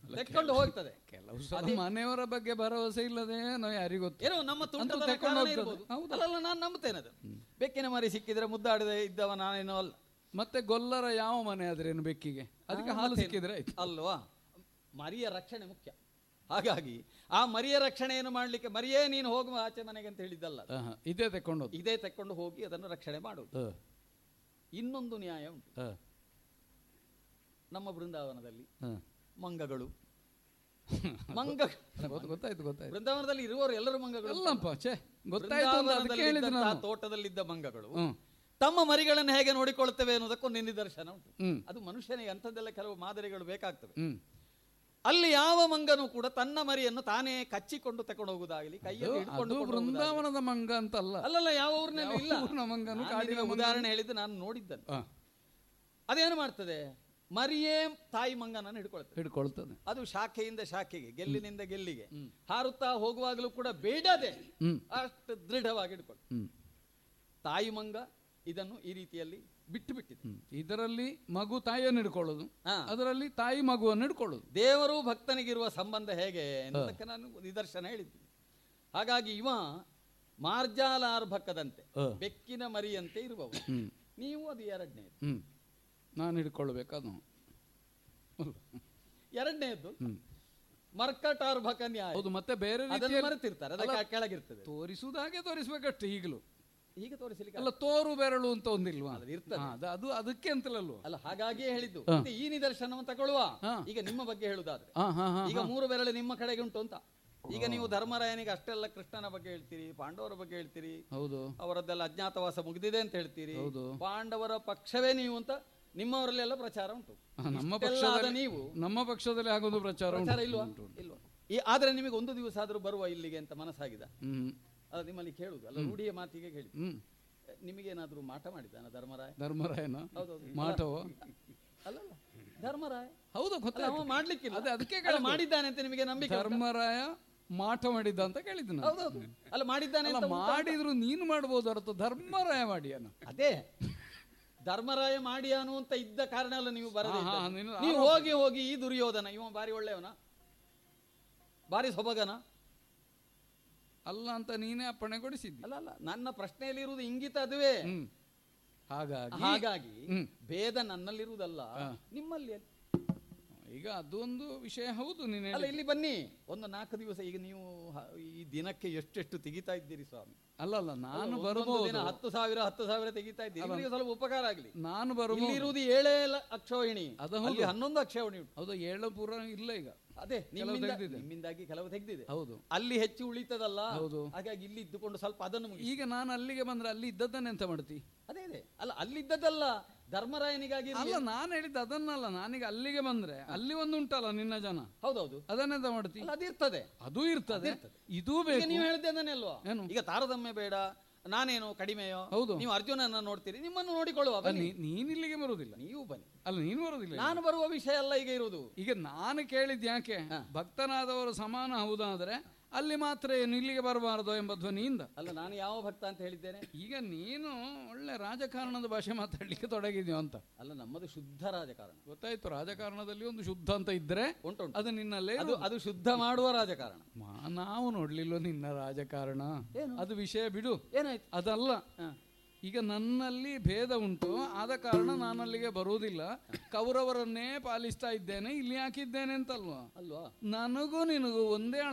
ತೆಕ್ಕೊಂಡು ಹೋಗ್ತದೆ ಕೆಲವು ಸಲ ಮನೆಯವರ ಬಗ್ಗೆ ಭರವಸೆ ಇಲ್ಲದೆ ನಾವು ಯಾರಿಗೂ ಗೊತ್ತು ಏನೋ ನಮ್ಮ ಅಂತೂ ತುಂಟತನ ತೆಕ್ಕೊಂಡು ಕಾರಣ ಹೋಗ್ತದೆ. ಇರ್ಬೋದು. ಹೌದು. ಅಲ್ಲಲ್ಲ ನಾನು ನಂಬುತ್ತೇನೆ ಅದು ಬೆಕ್ಕಿನ ಮರಿ ಸಿಕ್ಕಿದ್ರೆ ಮುದ್ದಾಡದೆ ಇದ್ದವ ನಾನೇನೋ ಅಲ್ಲ ಮತ್ತೆ ಗೊಲ್ಲರ ಯಾವ ಮನೆ ಆದ್ರೇನು ಬೆಕ್ಕಿಗೆ ಅದಕ್ಕೆ ಹಾಲು ಸಿಕ್ಕಿದ್ರೆ ಆಯ್ತು ಅಲ್ವಾ ಮರಿಯ ರಕ್ಷಣೆ ಮುಖ್ಯ ಹಾಗಾಗಿ ಆ ಮರಿಯ ರಕ್ಷಣೆಯನ್ನು ಮಾಡಲಿಕ್ಕೆ ಮರಿಯೇ ನೀನು ಹೋಗುವ ಆಚೆ ಮನೆಗೆ ಅಂತ ಹೇಳಿದ್ದಲ್ಲ ಅದು. ಆಹಾ, ಇದೇ ತೆಕ್ಕೊಂಡೋದು ಇದೇ ತೆಕ್ಕೊಂಡು ಹೋಗಿ ಅದನ್ನು ರಕ್ಷಣೆ ಮಾಡುವುದು ಇನ್ನೊಂದು ನ್ಯಾಯ ಉಂಟು ನಮ್ಮ ಬೃಂದಾವನದಲ್ಲಿ ಮಂಗಗಳು ಮಂಗ ಗೊತ್ತಾಯ್ತು ಗೊತ್ತಾಯ್ತು ಬೃಂದಾವನದಲ್ಲಿ ಇರುವವರು ಎಲ್ಲರೂ ಮಂಗಗಳು ಅಲ್ಲಪ್ಪ ಛೇ ಗೊತ್ತಾಯ್ತು ಅಂತ ಅದಕ್ಕೆ ಹೇಳಿದ್ರು ಬೃಂದಾವನದಲ್ಲಿದ್ದಂತಹ ನಾನು ತೋಟದಲ್ಲಿದ್ದ ಮಂಗಗಳು ಹ್ಮ್ ತಮ್ಮ ಮರಿಗಳನ್ನು ಹೇಗೆ ನೋಡಿಕೊಳ್ಳುತ್ತವೆ ಅನ್ನೋದಕ್ಕೊಂದು ನಿದರ್ಶನ ಉಂಟು ಹ್ಮ್ ಅದು ಮನುಷ್ಯನಿಗೆ ಅಂಥದ್ದೆಲ್ಲ ಕೆಲವು ಮಾದರಿಗಳು ಬೇಕಾಗ್ತವೆ ಹ್ಮ್ ಅಲ್ಲಿ ಯಾವ ಮಂಗನು ಕೂಡ ತನ್ನ ಮರಿಯನ್ನು ತಾನೇ ಕಚ್ಚಿಕೊಂಡು ತಕೊಂಡು ಹೋಗುದಾಗಲಿ ಕೈಯಲ್ಲಿ ಹಿಡ್ಕೊಂಡು ಅದು ಕೊಂಡು ಹೋಗುದಾಗಲಿ. ಬೃಂದಾವನದ ಮಂಗ ಅಂತಲ್ಲ ಅಲ್ಲಲ್ಲ ಯಾವ ಊರಿನಲ್ಲೂ ಇಲ್ಲ ಯಾವ ಊರಿನ ಮಂಗನು, ನಾನು ಕಾಡಿನ ನಿನಗೆ ಮಂಗನು. ಉದಾಹರಣೆ ಹೇಳಿದ್ದು ನಾನು ನೋಡಿದ್ದನ್ನು ಆ, ಅದೇನು ಮಾಡ್ತದೆ ಮರಿಯೇ ತಾಯಿ ಮಂಗನನ್ನು ಹಿಡ್ಕೊಳ್ತದೆ ಹಿಡ್ಕೊಳ್ತದೆ ಅದು ಶಾಖೆಯಿಂದ ಶಾಖೆಗೆ ಗೆಲ್ಲಿನಿಂದ ಗೆಲ್ಲಿಗೆ ಹಾರುತ್ತಾ ಹೋಗುವಾಗಲೂ ಕೂಡ ಬೇಡದೆ ಹ್ಮ್ ಅಷ್ಟು ದೃಢವಾಗಿ ಹಿಡ್ಕೊಳ್ಳಿ ಹ್ಮ್ ತಾಯಿ ಮಂಗ ಇದನ್ನು ಈ ರೀತಿಯಲ್ಲಿ ಬಿಟ್ಟು ಬಿಟ್ಟಿದೆ ಹ್ಮ್. ಇದರಲ್ಲಿ ಮಗು ತಾಯಿಯನ್ನು ಹಿಡ್ಕೊಳ್ಳೋದು ಹಾ. ಅದರಲ್ಲಿ ತಾಯಿ ಮಗುವನ್ನು ಹಿಡ್ಕೊಳ್ಳೋದು ದೇವರು ಭಕ್ತನಿಗಿರುವ ಸಂಬಂಧ ಹೇಗೆ ಎನ್ನುವುದಕ್ಕೆ ನಾನು ನಿದರ್ಶನ ಹೇಳಿದ್ದೀನಿ ಹಾಗಾಗಿ ಇವ ಮಾರ್ಜಾಲಾರ್ಭಕದಂತೆ ಹ. ಬೆಕ್ಕಿನ ಮರಿಯಂತೆ ಇರುವವು ಹ್ಮ್ ನೀವು ಅದು ಎರಡನೇದು ಹ್ಮ್ ನಾನು ಹಿಡ್ಕೊಳ್ಬೇಕಾದ ಎರಡನೇದು ಹ್ಮ್ ಮರ್ಕಟಾರ್ಭಕ ನ್ಯಾಯ ಹೌದು ಮತ್ತೆ ಬೇರೆ ಅದನ್ನು ರೀತಿಯಲ್ಲಿ ಮರೆತಿರ್ತಾರೆ ಅದಕ್ಕೆ ಕೆಳಗಿರ್ತದೆ ತೋರಿಸುವುದಾಗೆ ತೋರಿಸ್ಬೇಕಷ್ಟೇ ಈಗಲೂ ಈಗ ತೋರಿಸಲಿಕ್ಕೆ ಅಲ್ಲ ತೋರು ಬೆರಳು ಅಂತ ಒಂದಿಲ್ವಾ ಅದು ಇರ್ತದೆ. ಹಾ, ಅದು ಅದು ಅದಕ್ಕೆ ಅಂತಲಲ್ವಾ ಅಲ್ಲ ಹಾಗಾಗಿಯೇ ಹೇಳಿದ್ದು ಮತ್ತೆ ಈ ನಿದರ್ಶನವನ್ನು ತಗೊಳ್ಳುವ ಹಾ. ಈಗ ನಿಮ್ಮ ಬಗ್ಗೆ ಹೇಳುದಾದ್ರೆ ಹಾ ಹಾ ಹಾ ಈಗ ಮೂರು ಬೆರಳು ನಿಮ್ಮ ಕಡೆಗೆ ಉಂಟು ಅಂತ ಈಗ ನೀವು ಧರ್ಮರಾಯನಿಗೆ ಅಷ್ಟೆಲ್ಲ ಕೃಷ್ಣನ ಬಗ್ಗೆ ಹೇಳ್ತೀರಿ ಪಾಂಡವರ ಬಗ್ಗೆ ಹೇಳ್ತೀರಿ ಹೌದು ಅವರದ್ದೆಲ್ಲ ಅಜ್ಞಾತವಾಸ ಮುಗಿದಿದೆ ಅಂತ ಹೇಳ್ತೀರಿ ಹೌದು. ಪಾಂಡವರ ಪಕ್ಷವೇ ನೀವು ಅಂತ ನಿಮ್ಮವರಲ್ಲೆಲ್ಲ ಪ್ರಚಾರ ಉಂಟು ಹಾ, ನಮ್ಮ ಇಷ್ಟೆಲ್ಲ ಆದ ಪಕ್ಷದಲ್ಲಿ ನೀವು ನಮ್ಮ ಪಕ್ಷದಲ್ಲಿ ಆಗೋದು ಪ್ರಚಾರ ಉಂಟು. ಪ್ರಚಾರ ಇಲ್ವಾ ಇಲ್ವಾ ಈ ಆದ್ರೆ ನಿಮಗೆ ಒಂದು ದಿವಸ ಆದ್ರೂ ಬರುವ ಇಲ್ಲಿಗೆ ಅಂತ ಮನಸ್ಸಾಗಿದ ಹ್ಮ್ ಅದು ನಿಮ್ಮಲ್ಲಿ ಕೇಳುದು ಅಲ್ಲ ರೂಢಿಯ ಮಾತಿಗೆ ಹೇಳಿ ಹ್ಮ್ ನಿಮಗೇನಾದ್ರೂ ಮಾಟ ಮಾಡಿದ್ದಾನ ಧರ್ಮರಾಯ ಧರ್ಮರಾಯನ ಹೌದೌದು ಮಾಟವೋ ಅಲ್ಲಲ್ಲ ಧರ್ಮರಾಯ ಹೌದು ಅಲ್ಲ, ಗೊತ್ತಾಯ್ತು ಅವ ಮಾಡ್ಲಿಕ್ಕಿಲ್ಲ ಅದೇ ಅದಕ್ಕೆ ಅಲ್ಲ, ಕೇಳಿದ್ದು. ಮಾಡಿದ್ದಾನೆ ಅಂತ ನಿಮಗೆ ನಂಬಿಕೆ ಉಂಟಾ? ಧರ್ಮರಾಯ ಮಾಟ ಮಾಡಿದ್ದ ಅಂತ ಕೇಳಿದ್ದು ನಾನು ಹೌದೌದು ಅಲ್ಲ ಮಾಡಿದ್ದಾನೆ ಅಲ್ಲ ಅಂತ ಉಂಟಾ? ಮಾಡಿದ್ರು ನೀನು ಮಾಡ್ಬೋದು ಹೊರತು ಧರ್ಮರಾಯ ಮಾಡಿಯನ ಅದೇ ಧರ್ಮರಾಯ ಮಾಡಿಯಾನು ಅಂತ ಇದ್ದ ಕಾರಣ ಅಲ್ಲ ನೀವು ಬರದೇ ಹಾ, ಹಾ, ಇದ್ದದ್ದು. ನೀನು ನೀವು ಹೋಗಿ ಹೋಗಿ ಈ ದುರ್ಯೋಧನ ಇವ ಬಾರಿ ಒಳ್ಳೆಯವನ ಬಾರಿ ಸೊಬಗನ ಅಲ್ಲ ಅಂತ ನೀನೇ ಅಪ್ಪಣೆ ಕೊಡಿಸಿದ್ದಿ ಅಲ್ಲ ಅಲ್ಲ ನನ್ನ ಪ್ರಶ್ನೆಯಲ್ಲಿ ಇರುವುದು ಇಂಗಿತ ಅದುವೇ ಹ್ಮ್ ಹಾಗಾಗಿ ಹಾಗಾಗಿ ಹ್ಮ್. ಭೇದ ನನ್ನಲ್ಲಿರುವುದಲ್ಲ ನಿಮ್ಮಲ್ಲಿ ಅಲ್ಲಿ. ಈಗ ಅದೊಂದು ವಿಷಯ ಹೌದು ನೀನು ಅಲ್ಲ ಇಲ್ಲಿ ಬನ್ನಿ ಒಂದು ನಾಲ್ಕು ದಿವಸ ಈಗ ನೀವು ಹ- ಈ ದಿನಕ್ಕೆ ಎಷ್ಟೆಷ್ಟು ತೆಗಿತಾ ಇದ್ದೀರಿ ಸ್ವಾಮಿ ಅಲ್ಲ ಅಲ್ಲ ನಾನು ಒಂದೊಂದು ಬರ್ಬೋದು ದಿನ ಹತ್ತು ಸಾವಿರ ಹತ್ತು ಸಾವಿರ ತೆಗಿತಾ ಇದ್ದೀರಿ ಇವರಿಗೆ ಸ್ವಲ್ಪ ಉಪಕಾರ ಆಗಲಿ ನಾನು ಬರ್ಬೋದು ಇಲ್ಲಿ ಇರುವುದು ಏಳೇ ಲ- ಅಕ್ಷೋಹಿಣಿ ಅದು ಹೌದು. ಅಲ್ಲಿ ಹನ್ನೊಂದು ಅಕ್ಷೋಹಿಣಿ ಉಂಟು ಹೌದು ಏಳು ಪೂರ ಇಲ್ಲ ಈಗ ಅದೇ ನಿಮ್ಮಿಂದ ತೆಗ್ದಿದೆ. ನಿಮ್ಮಿಂದಾಗಿ ಕೆಲವು ತೆಗೆದಿದೆ ಹೌದು ಅಲ್ಲಿ ಹೆಚ್ಚು ಉಳಿತದಲ್ಲ ಹೌದು. ಹಾಗಾಗಿ ಇಲ್ಲಿ ಇದ್ದುಕೊಂಡು ಸ್ವಲ್ಪ ಅದನ್ನು ಮುಗಿಸಿ ಈಗ ನಾನು ಅಲ್ಲಿಗೆ ಬಂದ್ರೆ ಅಲ್ಲಿ ಇದ್ದದ್ದನ್ನ ಎಂತ ಮಾಡ್ತಿ ಅದೇ ಇದೆ ಅಲ್ಲ ಅಲ್ಲಿದ್ದದಲ್ಲ ಧರ್ಮರಾಯನಿಗಾಗಿ ಅಲ್ಲ ನಾನು ಹೇಳಿದ್ದು ಅದನ್ನಲ್ಲ ನಾನೀಗ ಅಲ್ಲಿಗೆ ಬಂದ್ರೆ ಅಲ್ಲಿ ಒಂದು ಉಂಟಲ್ಲ ನಿನ್ನ ಜನ ಹೌದೌದು ಅದನ್ನೆಂತ ಮಾಡ್ತಿ ಅಲ್ಲ ಅದಿರ್ತದೆ ಅದು ಇರ್ತದೆ ಇದೂ ಈಗ ಬೇಕು ನೀವು ಹೇಳಿದ್ದೆ ಅದನ್ನೇ ಅಲ್ವಾ ಏನು? ಈಗ ತಾರತಮ್ಯ ಬೇಡ ನಾನೇನು ಕಡಿಮೆಯೋ ಹೌದು. ನೀವು ಅರ್ಜುನನ ನೋಡ್ತೀರಿ ನಿಮ್ಮನ್ನು ನೋಡಿಕೊಳ್ಳುವ ಬನ್ನಿ ನೀ- ನೀನ್ ಇಲ್ಲಿಗೆ ಬರುವುದಿಲ್ಲ ನೀವು ಬನ್ನಿ ಅಲ್ಲ ನೀನು ಬರುವುದಿಲ್ಲ ನಾನು ಬರುವ ವಿಷಯ ಅಲ್ಲ ಈಗ ಇರುವುದು ಈಗ ನಾನು ಕೇಳಿದ್ ಯಾಕೆ ಭಕ್ತನಾದವರು ಸಮಾನ ಹೌದಾದ್ರೆ ಅಲ್ಲಿ ಮಾತ್ರ ಏನು ಇಲ್ಲಿಗೆ ಬರಬಾರದು ಎಂಬ ಧ್ವನಿಯಿಂದ ಅಲ್ಲ ನಾನು ಯಾವ ಭಕ್ತ ಅಂತ ಹೇಳಿದ್ದೇನೆ ಈಗ ನೀನು ಒಳ್ಳೆ ರಾಜಕಾರಣದ ಭಾಷೆ ಮಾತಾಡ್ಲಿಕ್ಕೆ ತೊಡಗಿದ್ಯೋ ಅಂತ ಅಲ್ಲ ನಮ್ಮದು ಶುದ್ಧ ರಾಜಕಾರಣ ಗೊತ್ತಾಯ್ತು ರಾಜಕಾರಣದಲ್ಲಿ ಒಂದು ಶುದ್ಧ ಅಂತ ಇದ್ರೆ ಉಂಟುಂಟು ಅದು ನಿನ್ನಲ್ಲೇ ಅದು ಅದು ಶುದ್ಧ ಮಾಡುವ ರಾಜಕಾರಣ ಮಾ- ನಾವು ನೋಡ್ಲಿಲ್ವ ನಿನ್ನ ರಾಜಕಾರಣ ಏನು? ಅದು ವಿಷಯ ಬಿಡು ಏನಾಯ್ತು ಅದಲ್ಲ ಹ. ಈಗ ನನ್ನಲ್ಲಿ ಭೇದ ಉಂಟು ಆದ ಕಾರಣ ನಾನಲ್ಲಿಗೆ ಬರುವುದಿಲ್ಲ ಕೌರವರನ್ನೇ ಪಾಲಿಸ್ತಾ ಇದ್ದೇನೆ ಇಲ್ಲಿ ಹಾಕಿದ್ದೇನೆ ಅಂತಲ್ವಾ ಅಲ್ವಾ ನನಗೂ ನಿನಗೂ ಒಂದೇ